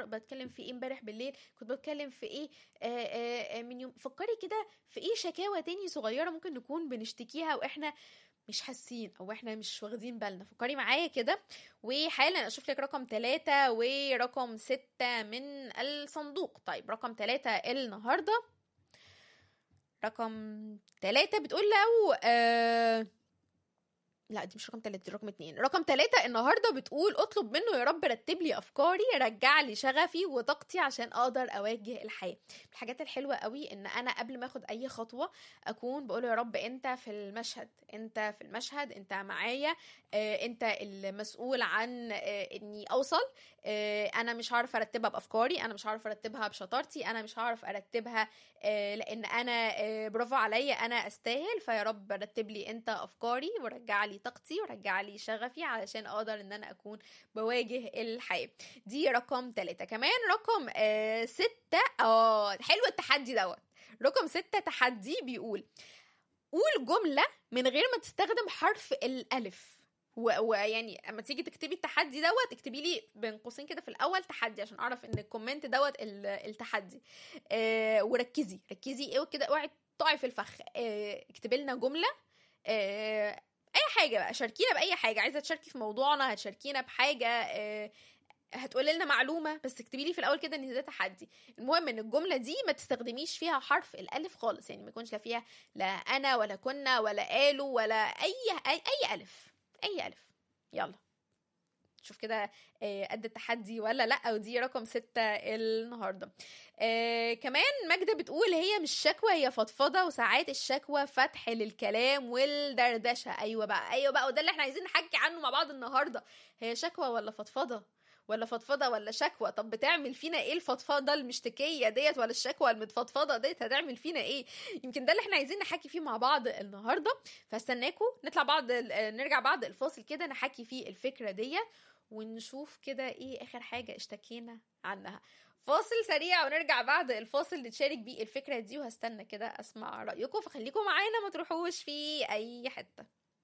بتكلم في ايه امبارح بالليل كنت بتكلم في ايه آه آه آه، من يوم فكري كده في ايه شكاوى تاني صغيره ممكن نكون بنشتكيها واحنا مش حاسين او احنا مش واخدين بالنا فكري معايا كده وحالا اشوف لك رقم ثلاثة ورقم ستة من الصندوق طيب رقم ثلاثة النهارده رقم ثلاثة بتقول لو آه لا دي مش رقم ثلاثة دي رقم اتنين رقم ثلاثة النهاردة بتقول اطلب منه يا رب رتب لي افكاري رجع لي شغفي وطاقتي عشان اقدر اواجه الحياة من الحاجات الحلوة قوي ان انا قبل ما اخد اي خطوة اكون بقول يا رب انت في المشهد انت في المشهد انت معايا آه، انت المسؤول عن آه، اني اوصل آه، انا مش هعرف ارتبها بافكاري انا مش هعرف ارتبها بشطارتي انا مش هعرف ارتبها آه، لان انا آه، برافو عليا انا استاهل فيا رب رتب لي انت افكاري ورجع لي طاقتي ورجع لي شغفي علشان اقدر ان انا اكون بواجه الحياه دي رقم ثلاثة كمان رقم آه ستة اه حلو التحدي دوت رقم ستة تحدي بيقول قول جملة من غير ما تستخدم حرف الألف و- ويعني اما تيجي تكتبي التحدي دوت اكتبي لي بين قوسين كده في الاول تحدي عشان اعرف ان الكومنت دوت ال- التحدي آه وركزي ركزي ايه كده اوعي تقعي في الفخ آه اكتبي لنا جمله آه اي حاجه بقى شاركينا باي حاجه عايزه تشاركي في موضوعنا هتشاركينا بحاجه آه هتقولي لنا معلومه بس اكتبي لي في الاول كده ان ده تحدي المهم ان الجمله دي ما تستخدميش فيها حرف الالف خالص يعني ما يكونش لا فيها لا انا ولا كنا ولا قالوا ولا اي اي, أي الف اي الف يلا شوف كده آه، قد التحدي ولا لا ودي رقم ستة النهاردة آه كمان ماجدة بتقول هي مش شكوى هي فضفضة وساعات الشكوى فتح للكلام والدردشة أيوة بقى أيوة بقى وده اللي احنا عايزين نحكي عنه مع بعض النهاردة هي شكوى ولا فضفضة ولا فضفضة ولا شكوى طب بتعمل فينا ايه الفضفضة المشتكية ديت ولا الشكوى المتفضفضة ديت هتعمل فينا ايه يمكن ده اللي احنا عايزين نحكي فيه مع بعض النهاردة فاستناكم نطلع بعض ال- نرجع بعد الفاصل كده نحكي فيه الفكرة ديت ونشوف كده ايه اخر حاجة اشتكينا عنها فاصل سريع ونرجع بعد الفاصل نتشارك بيه الفكرة دي وهستنى كده اسمع رأيكم فخليكم معانا ما تروحوش في اي حتة